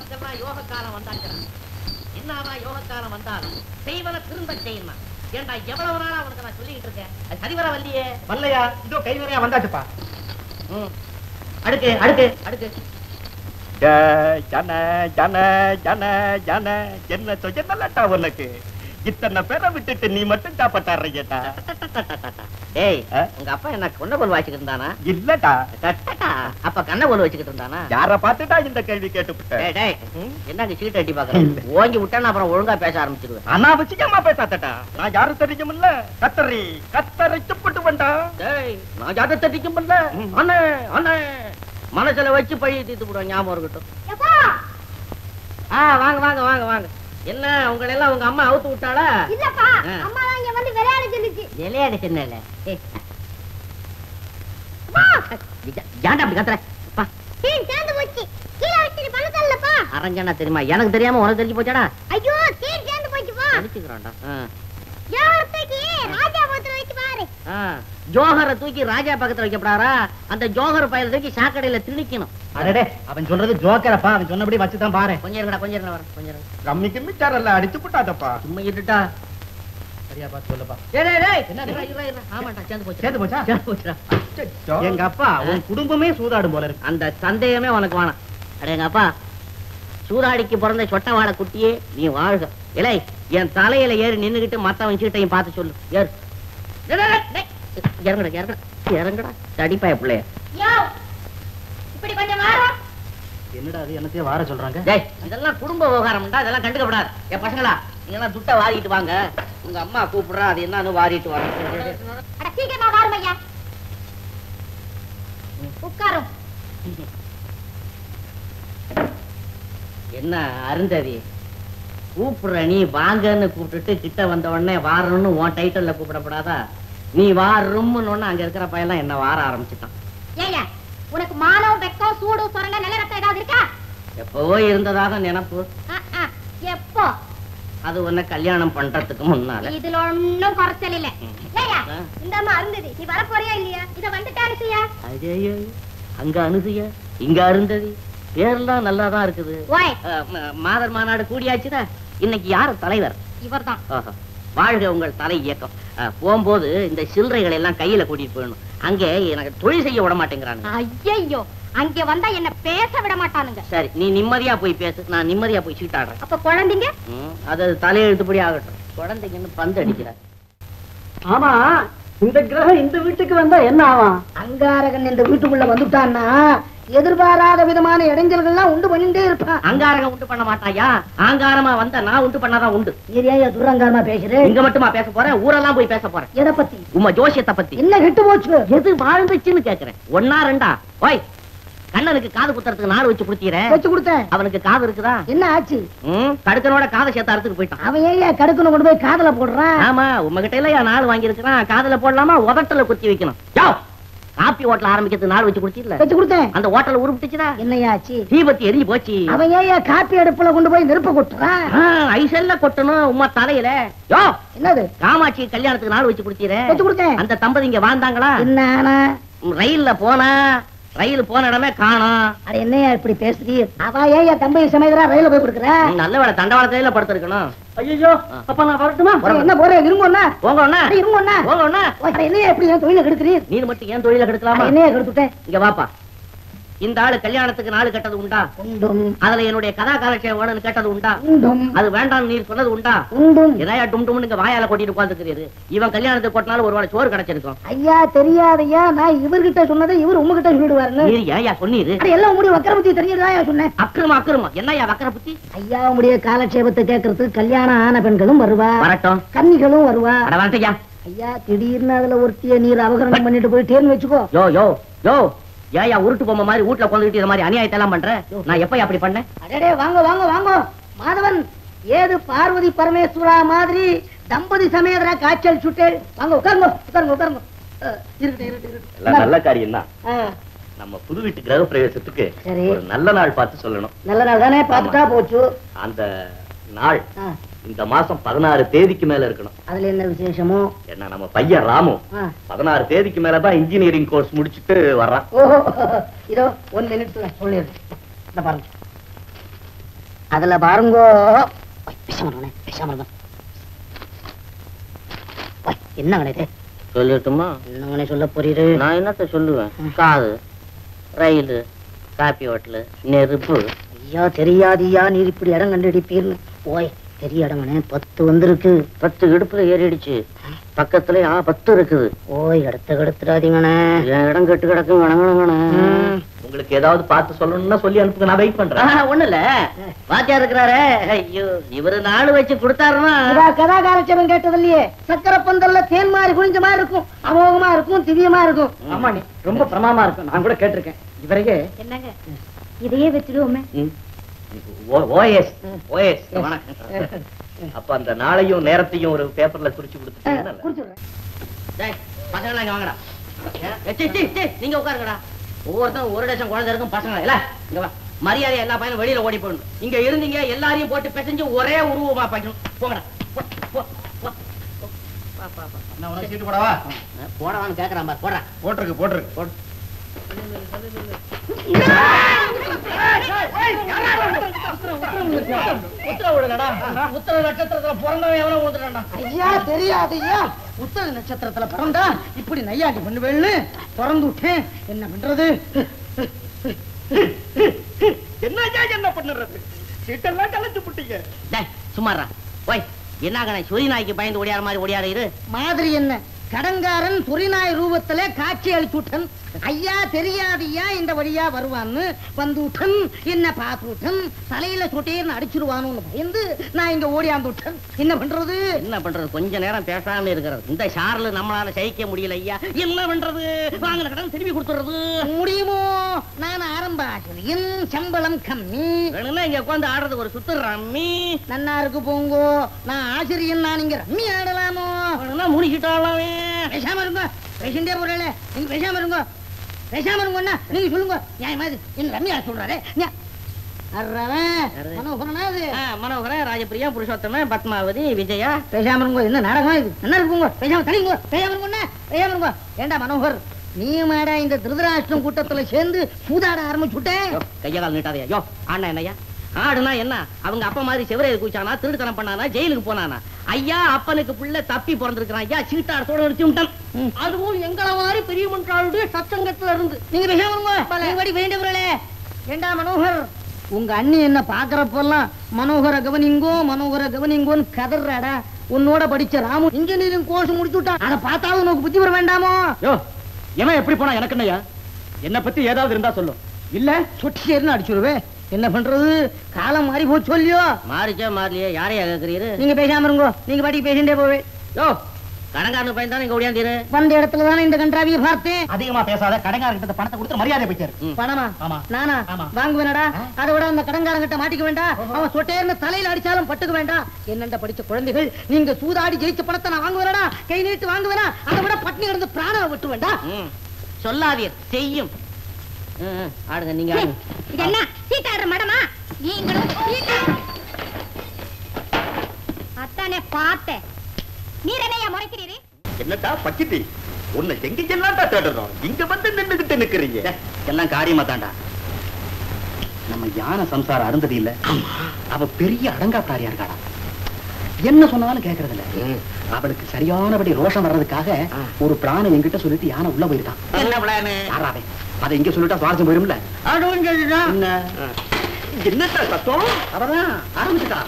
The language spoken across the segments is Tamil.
நமக்கெல்லாம் யோக காலம் வந்தாச்சுடா என்னதான் யோக காலம் வந்தாலும் செய்வன திரும்ப செய்யணும் ஏண்டா எவ்வளவு நாளா உனக்கு நான் சொல்லிக்கிட்டு இருக்கேன் அது சரிவர வல்லியே வரலையா இதோ கை வரையா வந்தாச்சுப்பா ம். அடுக்கு அடுக்கு அடுக்கு ஜன ஜன ஜன ஜன என்ன சொன்னலட்டா உனக்கு இத்தனை பேரை விட்டுட்டு நீ மட்டும் சாப்பிட்டாருங்கட்டா டேய் ஆ? உங்க அப்பா என்ன கொண்ட பொருள் வாசிக்கிட்டு இருந்தானா இல்லடா டட்டட்டா. அப்ப கண்ண பொருள் வச்சுக்கிட்டு இருந்தானா யார பார்த்துட்டா இந்த கேள்வி கேட்டுவிட்ட டேய் டேய் என்னங்க சீட் அடி பாக்குறேன் ஓங்கி விட்டா அப்புறம் ஒழுங்கா பேச ஆரம்பிச்சிருவேன் அனாவசியமா பேசாதட்டா நான் யாரு தெரியுமில்ல கத்தரி கத்தரை துப்பிட்டு வந்தா டேய் நான் ஜாத தட்டிக்கும் பண்ணல ம். அண்ணே அண்ணே மனசுல வச்சு பழி தீர்த்து போடுவேன் ஞாபகம் இருக்கட்டும் ஆ வாங்க வாங்க வாங்க வாங்க என்ன உங்களை எல்லாம் உங்க அம்மா அவுத்து விட்டாளா இல்லப்பா ஆ. அம்மா தான் இங்க வந்து விளையாட சொல்லுச்சு விளையாடு சின்னல ஏன்டா அப்படி கத்துற அப்பா, தீன் சேர்ந்து போச்சு கீழே வச்சிட்டு பணத்தல்லப்பா அரஞ்சனா தெரியுமா எனக்கு தெரியாம உனக்கு தெரிஞ்சு போச்சாடா ஐயோ தீன் சேர்ந்து போச்சுப்பா அடிச்சுக்கிறான்டா யோகத்துக்கு ராஜா பத்திர வச்சு பாரு ஜோஹரை தூக்கி ராஜா பக்கத்துல வைக்கப்படாரா அந்த ஜோஹர் பயில தூக்கி சாக்கடையில திணிக்கணும் அடடே அவன் சொல்றது ஜோக்கரப்பா அவன் சொன்னபடி வச்சுதான் பாரு கொஞ்சம் இருங்கடா கொஞ்சம் இருங்க வரேன் கொஞ்சம் இருங்க ரம்மி கிம்மி சாரல்ல அடிச்சு புட்டாதப்பா சும்மா இருட்டா சரியா பார்த்து சொல்லப்பா டேய் டேய் டேய் என்ன? இருடா, இருடா, இருடா. ஆமாண்டா சேர்ந்து போச்சு சேர்ந்து போச்சா? சேர்ந்து போச்சுடா எங்க அப்பா உன் குடும்பமே சூதாடும் போல இருக்கு அந்த சந்தேகமே உனக்கு வேணாம் அட எங்க அப்பா சூதாடிக்கு பிறந்த சொட்ட வாழை குட்டியே நீ வாழ்க இலை என் தலையில ஏறி நின்னுகிட்டு மத்தவன் சீட்டையும் பார்த்து சொல்லு ஏறு டேய், டேய், டேய், டேய். இறங்குடா இறங்குடா இறங்குடா தடிப்பாய பிள்ளைய யோ இப்படி கொஞ்சம் வாரம் என்னடா அது என்னத்தையே வார சொல்றாங்க டேய் இதெல்லாம் குடும்ப விவகாரம்டா இதெல்லாம் கண்டுக்கப்படாது ஏ பசங்களா நீங்க எல்லாம் துட்டை வாரிட்டு வாங்க உங்க அம்மா கூப்பிடுறா அது என்னன்னு வாரிட்டு வாங்க அட சீக்கிரமா வாரும் ஐயா உட்காரும் என்ன அருந்ததி கூப்பிடுற நீ வாங்கன்னு கூப்பிட்டுட்டு கிட்ட வந்த உடனே வாரணும்னு உன் டைட்டில்ல கூப்பிடப்படாதா நீ வாரும்னு ஒண்ணு அங்க இருக்கிற பையெல்லாம் என்ன வார ஆரம்பிச்சுட்டான் ஏய்யா உனக்கு மானம் வெக்கம் சூடு சொரண நில ரத்தம் ஏதாவது இருக்கா எப்பவோ இருந்ததாக நினப்பு ஆ, ஆ. எப்போ அது உன்னை கல்யாணம் பண்றதுக்கு முன்னால இதுல ஒண்ணும் குறைச்சல் இல்ல ம். ஏய்யா ஆ. இந்த அம்மா அருந்ததி நீ வர போறியா இல்லையா இத வந்துட்டானு செய்யா ஐயோ அங்க அனுதிய இங்க அருந்ததி பேர்லாம் நல்லாதான் இருக்குது ஓய் அஹ், ம- மாதர் மாநாடு கூடியாச்சுதா இன்னைக்கு யாரு தலைவர் இவர்தான் ஆஹா. வாழ்க உங்கள் தலை இயக்கம் அஹ், போகும்போது இந்த சில்லறைகளை எல்லாம் கையில கூட்டிட்டு போயிடணும் அங்கே எனக்கு தொழில் செய்ய விட மாட்டேங்கிறாங்க ஐயையோ அங்க வந்தா என்ன பேச விட மாட்டானுங்க சரி நீ நிம்மதியா போய் பேசு நான் நிம்மதியா போய் சீட்டாடுறேன் அப்ப குழந்தைங்க ம், அது தலையெழுத்துப்படி ஆகட்டும் குழந்தைங்கன்னு பந்து அடிக்கிறார் ஆமா இந்த கிரகம் இந்த வீட்டுக்கு வந்தா என்ன ஆகும் அங்காரகன் இந்த வீட்டுக்குள்ள வந்துட்டான்னா எதிர்பாராத விதமான இடைஞ்சல்கள்லாம் உண்டு பண்ணிட்டே இருப்பான் அங்காரங்க உண்டு பண்ண மாட்டாயா ஆங்காரமா வந்த நான் உண்டு பண்ணாதான் உண்டு ஏரியா துரங்காரமா பேசுறேன் இங்க மட்டுமா பேச போறேன் ஊரெல்லாம் போய் பேச போறேன் எதை பத்தி உமா ஜோசியத்தை பத்தி என்ன கெட்டு போச்சு எது வாழ்ந்துச்சுன்னு கேக்குறேன் ஒன்னா ரெண்டா ஓய் கண்ணனுக்கு காது குத்துறதுக்கு நாடு வச்சு குடுத்தீர வச்சு கொடுத்தேன் அவனுக்கு காது இருக்குதா என்ன ஆச்சு ம் கடுக்கனோட காதை சேர்த்து அறுத்துட்டு போயிட்டான் அவன் ஏன் கடுக்குன்னு கொண்டு போய் காதல போடுறான் ஆமா உங்ககிட்ட இல்லையா நாள் வாங்கி இருக்கிறான் காதுல போடலாமா உதட்டல குத்தி வைக்கணும் யோ, காப்பி ஹோட்டல் ஆரம்பிக்கிறது நாள் வச்சு குடுத்தீர்ல வச்சு கொடுத்தேன் அந்த ஹோட்டல் உருப்பிட்டுச்சுடா என்னையா ஆச்சு தீபத்தி எரிஞ்சு போச்சு அவன் ஏன் காப்பி அடுப்புல கொண்டு போய் நெருப்பு கொட்டுறான் ஆ, ஐசல்ல கொட்டணும் உமா தலையில யோ என்னது காமாட்சி கல்யாணத்துக்கு நாள் வச்சு குடுத்தீரே வச்சு கொடுத்தேன் அந்த தம்பதி இங்க வாழ்ந்தாங்களா என்ன ஆனா ம், ரயில்ல போனா ரயில் போன இடமே காணோம் அட என்னையா இப்படி பேசுறீ அவ ஏன் தம்பி சமயத்துல ரயில போய் கொடுக்குற ம், நல்ல வேலை தண்டவாளத்தில படுத்திருக்கணும் ஐயோ ஆ. அப்ப நான் வரட்டுமா வரட்டும். என்ன போறேன் இருங்கண்ணா போங்க ஒண்ணா இருங்கண்ணா போங்க ஒண்ணா என்னையா இப்படி என் தொழில கெடுக்கிறீர் நீ மட்டும் ஏன் தொழில கெடுக்கலாமா என்னையா கெடுத்துட்டேன் இங்க வாப்பா இந்த ஆளு கல்யாணத்துக்கு நாள் கட்டது உண்டா உண்டும் அதுல என்னுடைய கதா காலட்சேபம் வேணும்னு கேட்டது உண்டா உண்டும் அது வேண்டாம் நீர் சொன்னது உண்டா உண்டும் எதாயா டும் டும்னு இங்க வாயால கொட்டிட்டு உட்காந்துக்கிறது இவன் கல்யாணத்துக்கு கொட்டினாலும் ஒரு வேளை சோறு கிடைச்சிருக்கும் ஐயா தெரியாதையா நான் இவர்கிட்ட சொன்னதை இவர் உங்ககிட்ட சொல்லிடுவாருன்னு நீர் ஏயா சொன்னீரு அட, எல்லாம் முடியும் வக்கர பத்தி தெரிஞ்சதா சொன்னேன் அக்கிரம அக்கிரமம் என்னய்யா வக்கர புத்தி ஐயா உடைய காலட்சேபத்தை கேட்கறதுக்கு கல்யாணம் ஆன பெண்களும் வருவா வரட்டும் கன்னிகளும் வருவா அட வரட்டையா ஐயா திடீர்னு அதுல ஒருத்திய நீர் அபகரணம் பண்ணிட்டு போயிட்டேன்னு வச்சுக்கோ யோ யோ யோ ஏயா உருட்டு பொம்மை மாதிரி வீட்டுல உட்காந்துக்கிட்டு இந்த மாதிரி அநியாயத்தை எல்லாம் பண்ற நான் எப்ப அப்படி பண்ணேன் அடடே வாங்க வாங்க வாங்க மாதவன் ஏது பார்வதி பரமேஸ்வரா மாதிரி தம்பதி சமேதரா காய்ச்சல் சுட்டே வாங்க உட்காருங்க உட்காருங்க உட்காருங்க அஹ், இருக்கட்டும் இருக்கட்டும் எல்லாம் நல்ல இருக்கட்டும் காரியம் தான் ஆ, நம்ம புது வீட்டு கிரக பிரவேசத்துக்கு சரி. ஒரு நல்ல நாள் பார்த்து சொல்லணும் நல்ல நாள் தானே பார்த்துட்டா போச்சு அந்த நாள் ஆ, இந்த மாசம் பதினாறு தேதிக்கு மேல இருக்கணும் அதுல என்ன விசேஷமோ என்ன நம்ம பையன் ராமு ஆ, பதினாறு தேதிக்கு மேலதான் இன்ஜினியரிங் கோர்ஸ் முடிச்சிட்டு வர்றான் ஓஹோ இதோ ஒன் மினிட்ஸ்ல சொல்லிடுறேன் இந்த பாருங்க அதுல பாருங்கோ ஒய், பேசாம இருங்கண்ணே, பேசாம இருங்க ஒய், என்னங்கண்ணே இது சொல்லட்டுமா என்னங்கண்ணே சொல்ல போறீரு நான் என்னத்த சொல்லுவேன் காது ரயிலு காப்பி ஹோட்டலு நெருப்பு ஐயா தெரியாதியா நீர் இப்படி இடம் கண்டுடிப்பீர்னு ஓய் பெரிய இடங்கண்ணே பத்து வந்திருக்கு பத்து இடுப்புல ஏறிடுச்சு பக்கத்துல ஆ பத்து இருக்குது ஓய் இடத்த கெடுத்துடாதீங்கண்ணே என் இடம் கெட்டு கிடக்கும் வணங்கணுங்கண்ணே ம். உங்களுக்கு ஏதாவது பார்த்து சொல்லணும்னா சொல்லி அனுப்புங்க நான் வெயிட் பண்றேன் ஒண்ணு இல்ல வாத்தியார் இருக்கிறாரே ஐயோ இவரு நாலு வச்சு கொடுத்தாருன்னா இதா கதா காலட்சேபம் கேட்டது இல்லையே சக்கரை பந்தல்ல தேன் மாதிரி குளிஞ்ச மாதிரி இருக்கும் அமோகமா இருக்கும் திவ்யமா இருக்கும் ஆமாண்ணே ரொம்ப பிரமாமா இருக்கும் நான் கூட கேட்டிருக்கேன் இவரையே என்னங்க இதையே வச்சிருவோமே ஓஎஸ் ஓஎஸ் வணக்கம் அப்ப அந்த நாளையும் நேரத்தையும் ஒரு பேப்பர்ல குறிச்சு கொடுத்துட்டீங்கன்னா குடிச்சிடுறேன் டேய், பசங்களா இங்க வாங்கடா ஏ, சீ, சீ, சீ, நீங்க உட்காருங்கடா ஒவ்வொருத்தரும் ஒரு டேஷன் குழந்தை இருக்கும் பசங்க இல்ல இங்க வா மரியாதை எல்லா பையனும் வெளியில ஓடி போயிடணும் இங்க இருந்தீங்க எல்லாரையும் போட்டு பிசைஞ்சு ஒரே உருவமா பாக்கணும் போங்கடா போ, போ, போ. போ. வா, வா, வா. நான் உனக்கு சீட்டு போடவா போடவான்னு கேக்குறான் பாரு போடுறா போட்டிருக்கு போட்டிருக்கு போடு உத்தர நட்சத்திரத்துல பிறந்தவன் எவனோ ஊத்துறான்டா ஐயா தெரியாது ஐயா உத்தர நட்சத்திரத்துல பிறந்தா இப்படி நையாண்டி பண்ணுவேன்னு பிறந்து விட்டேன் என்ன பண்றது என்ன என்ன பண்ணுறது சீட்டெல்லாம் கலைச்சு புட்டீங்க டேய் சும்மாறா ஓய் என்ன கணே சொறி நாய்க்கு பயந்து ஓடியார மாதிரி ஓடியார இரு மாதிரி என்ன கடங்காரன் துரிநாய் ரூபத்துல காட்சி அளிச்சுட்டன் ஐயா தெரியாதியா இந்த வழியா வருவான்னு வந்துட்டன் என்ன பார்த்துட்டன் தலையில சொட்டேன்னு அடிச்சிருவானு பயந்து நான் இங்க ஓடியாந்து விட்டேன் என்ன பண்றது என்ன பண்றது கொஞ்ச நேரம் பேசாம இருக்கிறது இந்த ஷார்ல நம்மளால சகிக்க முடியல ஐயா என்ன பண்றது வாங்கின கடன் திருப்பி கொடுத்துறது முடியுமோ நான் ஆரம்ப ஆசிரியன் சம்பளம் கம்மி வேணும்னா இங்க உட்காந்து ஆடுறது ஒரு சுத்து ரம்மி நன்னா இருக்கு போங்கோ நான் ஆசிரியன் நான் இங்க ரம்மி ஆடலாமோ வேணும்னா முடிச்சுட்டாலாமே பேசாம இருங்க பேசிண்டே போறல நீங்க பேசாம இருங்க பேசாம இருங்கண்ணா நீங்க சொல்லுங்க நியாயமா இது என்ன ரம்யா சொல்றாரு நியா- அர்றவன் யாரு? மனோகரனா இது ஆ, மனோகரன் ராஜபிரியா புருஷோத்தமன் பத்மாவதி விஜயா பேசாம இருங்க என்ன நாடகமா இது என்ன இருக்குங்க பேசாம தலிங்க பேசாம இருங்க பேசாம இருங்க ஏண்டா மனோகர் நீ மேடா இந்த திருதராஷ்டிரம் கூட்டத்துல சேர்ந்து சூதாட ஆரம்பிச்சுட்டேன் யோ, கைய கால் நீட்டாதயா யோ ஆனா என்னய்யா ஆடுனா என்ன அவங்க அப்பா மாதிரி செவரையை குச்சானா திருட்டுத்தனம் பண்ணானா ஜெயிலுக்கு போனானா ஐயா அப்பனுக்கு புள்ள தப்பி பிறந்திருக்கிறான் ஐயா சீட்டாடத்தோட நிறுத்தி விட்டான் அதுவும் எங்கள மாதிரி பெரிய மன்றாளுடைய சச்சங்கத்துல இருந்து நீங்க பேசாம இருங்க நீங்க வாடி வேண்டியவர்களே ஏண்டா மனோகர் உங்க அண்ணி என்ன பாக்குறப்பெல்லாம் மனோகர கவனிங்கோ மனோகர கவனிங்கோன்னு கதறாடா உன்னோட படிச்ச ராமு இன்ஜினியரிங் கோர்ஸ் முடிச்சுட்டான் அதை பார்த்தாலும் உனக்கு புத்தி வர வேண்டாமோ யோ எவன் எப்படி போனா எனக்கு என்னய்யா என்ன பத்தி ஏதாவது இருந்தா சொல்லும் இல்ல சொட்டியர்னு அடிச்சுடுவேன் என்ன பண்றது காலம் மாறி போச்சு சொல்லியோ மாறிச்சா மாறலையே யாரையா கேக்குறீரு நீங்க பேசாம இருங்கோ நீங்க பாட்டிக்கு பேசிட்டே போவே யோ கடங்காரனு பையன் தானே இங்க ஓடியாந்தீரு வந்த இடத்துல தானே இந்த கன்றாவியை பார்த்தேன் அதிகமா பேசாத கடைக்காரர்கிட்ட பணத்தை கொடுத்து மரியாதை போயிட்டாரு பணமா ஆமா. நானா ஆமா. வாங்குவேனடா அதை விட அந்த கடன்காரங்கிட்ட மாட்டிக்க வேண்டாம் அவன் சொட்டேர்னு தலையில அடிச்சாலும் பட்டுக்க வேண்டாம் என்னண்ட படிச்ச குழந்தைகள் நீங்க சூதாடி ஜெயிச்ச பணத்தை நான் வாங்குவேனடா கை நீட்டு வாங்குவேனா அதை விட பட்னி கிடந்து பிராணம் விட்டு வேண்டாம் ம். சொல்லாதீர் செய்யும் ம், ம், ஆடுங்க நீங்க ஆடுங்க இது என்ன சீட்டாடுற மடமா நீங்களும் சீட்டாடு- அத்தானே பார்த்தேன் நீர் என்னையா முறைக்கிறீரு என்னடா பக்கிட்டி உன்னை எங்க எல்லாம் தேடுறோம் இங்க வந்து நின்னுகிட்டு நிக்கிறீங்க டே, எல்லாம் காரியமா தாண்டா நம்ம யானை சம்சாரம் அருந்ததி இல்ல அவ பெரிய அடங்காத்தாரியா இருக்காடா என்ன சொன்னாலும் கேக்குறது இல்ல அவளுக்கு சரியானபடி ரோஷம் வர்றதுக்காக ஒரு பிராணம் என்கிட்ட சொல்லிட்டு யானை உள்ள போயிருக்கான் என்ன பிளானு யாராவே அதை இங்க சொல்லிட்டா சுவாரஸ்யம் போயிரும்ல அதுவும் சரிதான் என்ன என்னடா சத்தம் அவதான் ஆரம்பிச்சுட்டா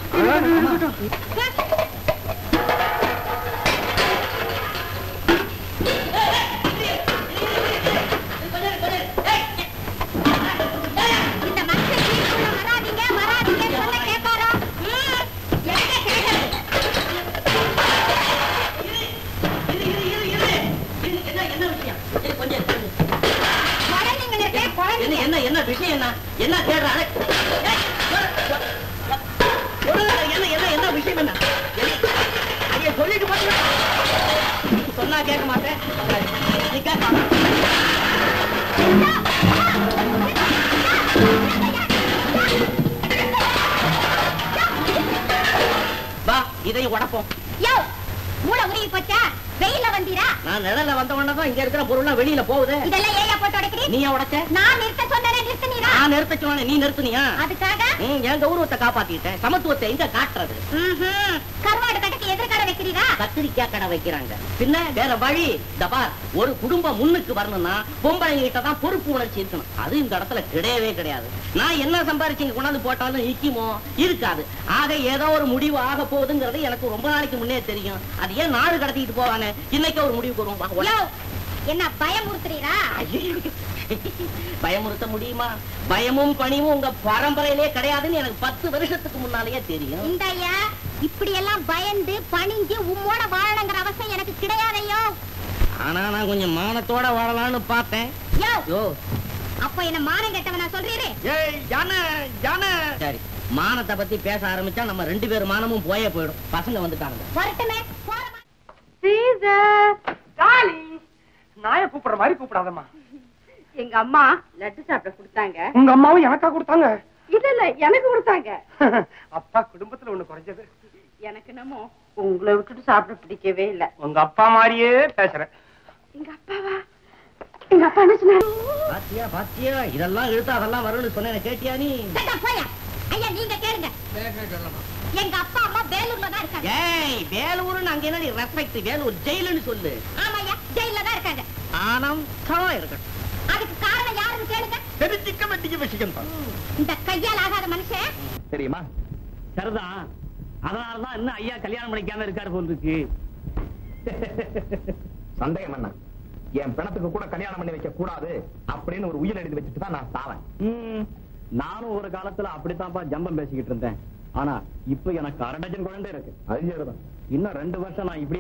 இந்த மனுஷன் வீட்டுக்குள்ள வராதீங்க வராதீங்க சொன்ன கேட்பாரா ம், எங்க கேட்கறது என்ன என்ன விஷயம் ஏய், கொஞ்சம் இரு. குழந்தைங்களுக்கு என்ன குழந்தைங்க என்ன என்ன விஷயம் என்ன என்ன தேடுற அட, ஏய், ஒரு- ஒரு- ஒரு- என்ன என்ன என்ன விஷயம் என்ன என்ன? ஐயா, சொல்லிட்டு போட்டு சொன்னா கேட்க மாட்டேன் நீ கேட்க வா இதையும் உடப்போம் யோ மூளை உருகி போச்சா வெயில்ல வந்தீரா நான் நிழல்ல வந்த உடனே தான் இங்க இருக்கிற பொருள்லாம் வெளியில போகுது இதெல்லாம் ஏயா போட்டு உடைக்கிறீ நீ உடைச்ச நான் நிறுத்த சொன்னேன் நிறுத்தினீரா நான் நான் நிறுத்த சொன்னேன் நீ நிறுத்துனியா அதுக்காக ம், என் கௌரவத்தை காப்பாத்திட்டேன் சமத்துவத்தை எங்க காட்டுறது ம்ஹும். கருவாடு கடைக்கு எதிர்கடை வைக்கிறீரா கத்திரிக்காய் கடை வைக்கிறாங்க பின்ன வேற வழி இந்த பார் ஒரு குடும்பம் முன்னுக்கு வரணும்னா பொம்பளைங்க கிட்ட தான் பொறுப்பு உணர்ச்சி இருக்கணும் அது இந்த இடத்துல கிடையவே கிடையாது நான் என்ன சம்பாரிச்சு இங்க கொண்டாந்து போட்டாலும் நிக்குமோ இருக்காது ஆக ஏதோ ஒரு முடிவு ஆக போகுதுங்கிறது எனக்கு ரொம்ப நாளைக்கு முன்னே தெரியும் அது ஏன் நாடு கடத்திட்டு போவானே இன்னைக்கு ஒரு முடிவுக்கு வரும் வா, உள்ள. யோ, என்ன பயமுறுத்துறீரா பயமுறுத்த முடியுமா பயமும் பணிவும் உங்க பரம்பரையிலே கிடையாதுன்னு எனக்கு பத்து வருஷத்துக்கு முன்னாலேயே தெரியும் இந்த ஐயா இப்படி எல்லாம் பயந்து பணிஞ்சு உம்மோட வாழணுங்கிற அவசியம் எனக்கு கிடையாதையோ ஆனா நான் கொஞ்சம் மானத்தோட வாழலாம்னு பார்த்தேன் யோ யோ அப்ப என்ன மானம் கெட்டவனா சொல்றீரு ஏய் யானை யானை சரி மானத்தை பத்தி பேச ஆரம்பிச்சா நம்ம ரெண்டு பேர் மானமும் போயே போயிடும் பசங்க வந்துட்டாங்க வரட்டுமே போறமா நாய கூப்பிடுற மாதிரி கூப்பிடாதம்மா எங்க அம்மா லட்டு சாப்பிட கொடுத்தாங்க உங்க அம்மாவும் எனக்கா கொடுத்தாங்க இல்ல இல்ல எனக்கு கொடுத்தாங்க அப்பா குடும்பத்துல ஒண்ணு குறைஞ்சது எனக்கு என்னமோ உங்களை விட்டுட்டு சாப்பிட பிடிக்கவே இல்ல உங்க அப்பா மாதிரியே பேசுறேன் எங்க அப்பாவா எங்க அப்பா என்ன சொன்னாரு பாத்தியா பாத்தியா இதெல்லாம் இழுத்தா அதெல்லாம் வரும்னு சொன்னேன் கேட்டியா நீ சட்டா போயா ஐயா நீங்க கேளுங்க எங்க அப்பா அம்மா வேலூர்ல தான் இருக்காங்க ஏய் வேலூர்னு அங்க என்ன ரெஸ்பெக்ட் வேலூர் ஜெயிலுன்னு சொல்லு ஆமாய்யா ஜெயில தான் இருக்காங்க ஆனம் சவம் இருக்கட்டும் அதுக்கு காரணம் யாருன்னு கேளுங்க தெரிஞ்சிக்க வேண்டிய விஷயம் தான் இந்த கையால் ஆகாத மனுஷன் தெரியுமா சரிதான் அதனாலதான் இன்னும் ஐயா கல்யாணம் பண்ணிக்காம இருக்காரு போல் இருக்கு சந்தேகம் என்ன என் பிணத்துக்கு கூட கல்யாணம் பண்ணி வைக்க கூடாது அப்படின்னு ஒரு உயிர் எழுதி வச்சுட்டு தான் நான் சாவேன் ம், நானும் ஒரு காலத்துல அப்படித்தான்ப்பா ஜம்பம் பேசிக்கிட்டு இருந்தேன் ஆனா இப்ப எனக்கு அரை டஜன் குழந்தை இருக்கு அது சரிதான் இன்னும் ரெண்டு வருஷம் நான் இப்படி